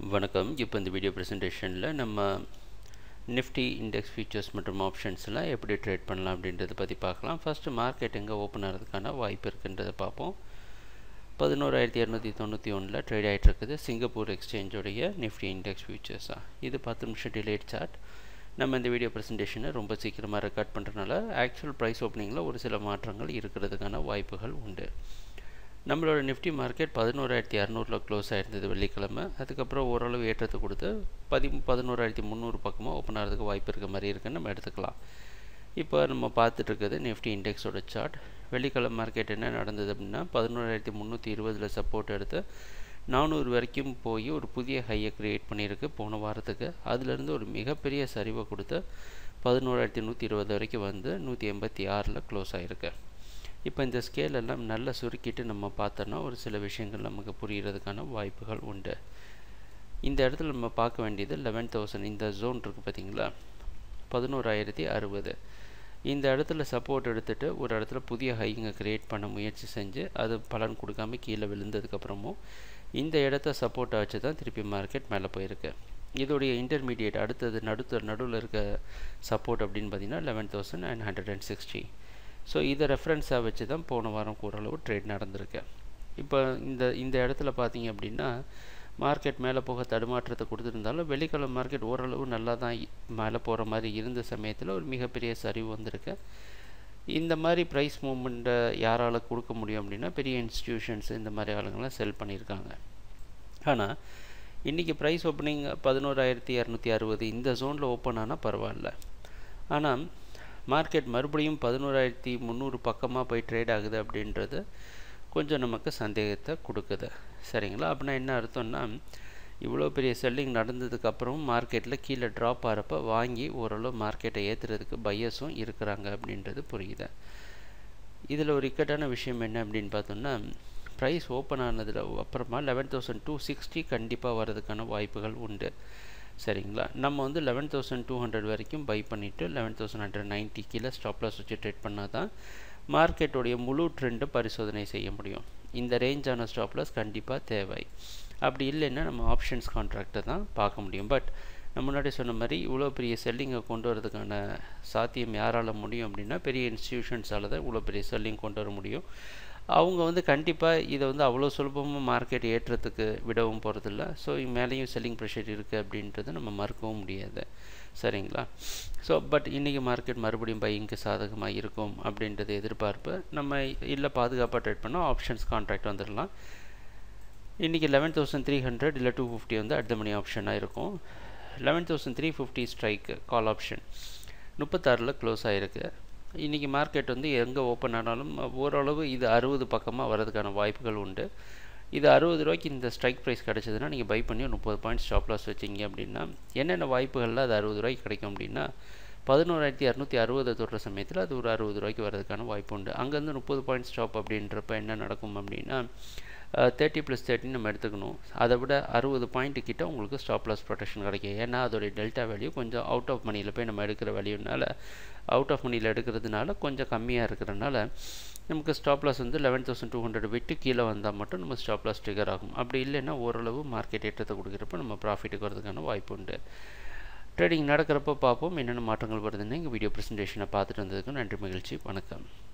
வணக்கம் இப்போ இந்த வீடியோ ப்ரெசன்டேஷனில் நம்ம நிஃப்டி இண்டெக்ஸ் ஃபியூச்சர்ஸ் மற்றும் ஆப்ஷன்ஸ்லாம் எப்படி ட்ரேட் பண்ணலாம் அப்படின்றத பற்றி பார்க்கலாம் ஃபஸ்ட்டு மார்க்கெட் எங்கே ஓப்பன் ஆகிறதுக்கான வாய்ப்பு இருக்குன்றதை பார்ப்போம் பதினோராயிரத்தி இரநூத்தி தொண்ணூற்றி ஒன்றில் ட்ரேட் ஆகிட்டு இருக்குது சிங்கப்பூர் எக்ஸ்சேஞ்சோடைய நிஃப்டி இண்டெக்ஸ் ஃபியூச்சர்ஸாக இது பத்து நிமிஷம் டிலேட் சார்ட் நம்ம இந்த வீடியோ ப்ரெசன்டேஷனை ரொம்ப சீக்கிரமாக ரெக்கார்ட் பண்ணுறதுனால ஆக்சுவல் ப்ரைஸ் ஓப்பனிங்கில் ஒரு சில மாற்றங்கள் இருக்கிறதுக்கான வாய்ப்புகள் உண்டு நம்மளோட நிஃப்டி மார்க்கெட் பதினோராயிரத்தி இரநூறுல க்ளோஸ் ஆயிருந்தது வெள்ளிக்கிழமை அதுக்கப்புறம் ஓரளவு ஏற்றத்தை கொடுத்து பதி பதினோராயிரத்தி முந்நூறு பக்கமாக ஓப்பன் ஆகிறதுக்கு வாய்ப்பு இருக்க மாதிரி இருக்குன்னு நம்ம எடுத்துக்கலாம் இப்போ நம்ம பார்த்துட்டு இருக்கிறது நிஃப்டி இண்டெக்ஸோட சார்ட் வெள்ளிக்கிழமை மார்க்கெட் என்ன நடந்தது அப்படின்னா பதினோராயிரத்தி முந்நூற்றி இருபதில் சப்போர்ட் எடுத்து நானூறு வரைக்கும் போய் ஒரு புதிய ஹையை க்ரியேட் பண்ணியிருக்கு போன வாரத்துக்கு அதுலேருந்து ஒரு மிகப்பெரிய சரிவை கொடுத்து பதினோராயிரத்தி நூற்றி இருபது வரைக்கும் வந்து நூற்றி எண்பத்தி ஆறில் க்ளோஸ் ஆகிருக்கு இப்போ இந்த ஸ்கேல் எல்லாம் நல்லா சுருக்கிட்டு நம்ம பார்த்தோன்னா ஒரு சில விஷயங்கள் நமக்கு புரிகிறதுக்கான வாய்ப்புகள் உண்டு இந்த இடத்துல நம்ம பார்க்க வேண்டியது லெவன் தௌசண்ட் இந்த ஜோன் இருக்குது பார்த்தீங்களா பதினோராயிரத்தி அறுபது இந்த இடத்துல சப்போர்ட் எடுத்துகிட்டு ஒரு இடத்துல புதிய ஹைங்க க்ரியேட் பண்ண முயற்சி செஞ்சு அது பலன் கொடுக்காம கீழே விழுந்ததுக்கப்புறமும் இந்த இடத்த சப்போர்ட்டை வச்சு தான் திருப்பி மார்க்கெட் மேலே போயிருக்கு இதோடைய இன்டர்மீடியட் அடுத்தது நடுத்த நடுவில் இருக்க சப்போர்ட் அப்படின்னு பார்த்தீங்கன்னா eleven thousand and hundred and sixty so இதை ரெஃபரன்ஸாக வச்சு தான் போன வாரம் ஓரளவு ட்ரேட் நடந்திருக்கு இப்போ இந்த இந்த இடத்துல பார்த்தீங்க அப்படின்னா மார்க்கெட் மேலே போக தடுமாற்றத்தை கொடுத்துருந்தாலும் வெள்ளிக்கிழமை மார்க்கெட் ஓரளவு நல்லா தான் மேலே போகிற மாதிரி இருந்த சமயத்தில் ஒரு மிகப்பெரிய சரிவு வந்திருக்கு இந்த மாதிரி ப்ரைஸ் மூமெண்ட்டை யாரால் கொடுக்க முடியும் அப்படின்னா பெரிய இன்ஸ்டிடியூஷன்ஸ் இந்த மாதிரி ஆளுங்கள்லாம் செல் பண்ணியிருக்காங்க ஆனால் இன்றைக்கி ப்ரைஸ் ஓப்பனிங் பதினோராயிரத்தி இரநூத்தி அறுபது இந்த ஜோனில் ஓப்பன் ஆனால் பரவாயில்ல ஆனால் மார்க்கெட் மறுபடியும் பதினோராயிரத்தி முந்நூறு பக்கமாக போய் ட்ரேட் ஆகுது அப்படின்றது கொஞ்சம் நமக்கு சந்தேகத்தை கொடுக்குது சரிங்களா அப்படின்னா என்ன அர்த்தம்னா இவ்வளோ பெரிய செல்லிங் நடந்ததுக்கப்புறம் மார்க்கெட்டில் கீழே ட்ராப் ஆகிறப்ப வாங்கி ஓரளவு மார்க்கெட்டை ஏற்றுறதுக்கு பையஸும் இருக்கிறாங்க அப்படின்றது புரியுது இதில் ஒரு இக்கட்டான விஷயம் என்ன அப்படின்னு பார்த்தோம்னா ப்ரைஸ் ஓப்பன் ஆனதில் அப்புறமா லெவன் தௌசண்ட் டூ சிக்ஸ்டி கண்டிப்பாக வர்றதுக்கான வாய்ப்புகள் உண்டு சரிங்களா நம்ம வந்து லெவன் தௌசண்ட் டூ ஹண்ட்ரட் வரைக்கும் பை பண்ணிவிட்டு லெவன் தௌசண்ட் ஹண்ட்ரட் நைன்ட்டி கீழே ஸ்டாப்லாஸ் வச்சு ட்ரேட் பண்ணால் தான் மார்க்கெட்டோடைய முழு ட்ரெண்டை பரிசோதனை செய்ய முடியும் இந்த ரேஞ்சான ஸ்டாப்லாஸ் கண்டிப்பாக தேவை அப்படி இல்லைன்னா நம்ம ஆப்ஷன்ஸ் கான்ட்ராக்டை தான் பார்க்க முடியும் பட் நம்ம முன்னாடி சொன்ன மாதிரி இவ்வளோ பெரிய செல்லிங்கை கொண்டு வரதுக்கான சாத்தியம் யாரால் முடியும் அப்படின்னா பெரிய இன்ஸ்டியூஷன்ஸால் தான் இவ்வளோ பெரிய செல்லிங் கொண்டு வர முடியும் அவங்க வந்து கண்டிப்பாக இதை வந்து அவ்வளோ சுலபமாக மார்க்கெட் ஏற்றத்துக்கு விடவும் போகிறதில்ல ஸோ மேலேயும் செல்லிங் ப்ரெஷர் இருக்குது அப்படின்றத நம்ம மறுக்கவும் முடியாது சரிங்களா ஸோ பட் இன்றைக்கி மார்க்கெட் மறுபடியும் பையிங்க்கு சாதகமாக இருக்கும் அப்படின்றத எதிர்பார்ப்பு நம்ம இல்லை பாதுகாப்பாக ட்ரேட் பண்ணால் ஆப்ஷன்ஸ் கான்ட்ராக்ட் வந்துடலாம் இன்றைக்கி லெவன் தௌசண்ட் த்ரீ ஹண்ட்ரட் இல்லை டூ ஃபிஃப்டி வந்து அடுத்த மணி ஆப்ஷனாக இருக்கும் eleven thousand three fifty strike call option முப்பத்தாறில் க்ளோஸ் ஆகிருக்கு இன்றைக்கி மார்க்கெட் வந்து எங்கே ஓப்பன் ஆனாலும் ஓரளவு இது அறுபது பக்கமாக வரதுக்கான வாய்ப்புகள் உண்டு இது அறுபது ரூபாய்க்கு இந்த ஸ்ட்ரைக் ப்ரைஸ் கிடச்சதுன்னா நீங்கள் பை பண்ணி ஒரு முப்பது பாயிண்ட் ஸ்டாப் லாஸ் வச்சிங்க அப்படின்னா என்னென்ன வாய்ப்புகளில் அது அறுபது ரூபாய்க்கு கிடைக்கும் அப்படின்னா பதினோராயிரத்தி இரநூத்தி அறுபது தொடுற சமயத்தில் அது ஒரு அறுபது ரூபாய்க்கு வரதுக்கான வாய்ப்பு உண்டு அங்கேருந்து முப்பது பாயிண்ட் ஸ்டாப் அப்படின்றப்ப என்ன நடக்கும் அப்படின்னா தேர்ட்டி ப்ளஸ் தேர்ட்டின்னு நம்ம எடுத்துக்கணும் அதை விட அறுபது பாயிண்ட்டு கிட்ட உங்களுக்கு ஸ்டாப் லாஸ் ப்ரொடெக்ஷன் கிடைக்கும் ஏன்னா அதோடைய டெல்டா வேல்யூ கொஞ்சம் அவுட் ஆஃப் மணியில் போய் நம்ம எடுக்கிற வேல்யூனால அவுட் ஆஃப் மணியில் எடுக்கிறதுனால கொஞ்சம் கம்மியாக இருக்கிறனால நமக்கு ஸ்டாப் லாஸ் வந்து லெவன் தௌசண்ட் டூ ஹண்ட்ரட் விட்டு கீழே வந்தால் மட்டும் நம்ம ஸ்டாப் லாஸ் ட்ரிகர் ஆகும் அப்படி இல்லைன்னா ஓரளவு மார்க்கெட் ஏற்றத்தை கொடுக்குறப்ப நம்ம ப்ராஃபிட்டுக்கு வரதுக்கான வாய்ப்பு உண்டு ட்ரேடிங் நடக்கிறப்ப பார்ப்போம் என்னென்ன மாற்றங்கள் வருதுன்னு எங்கள் வீடியோ ப்ரெசன்டேஷனை பார்த்துட்டு வந்ததுக்கு நன்றி மகிழ்ச்சி வணக்கம்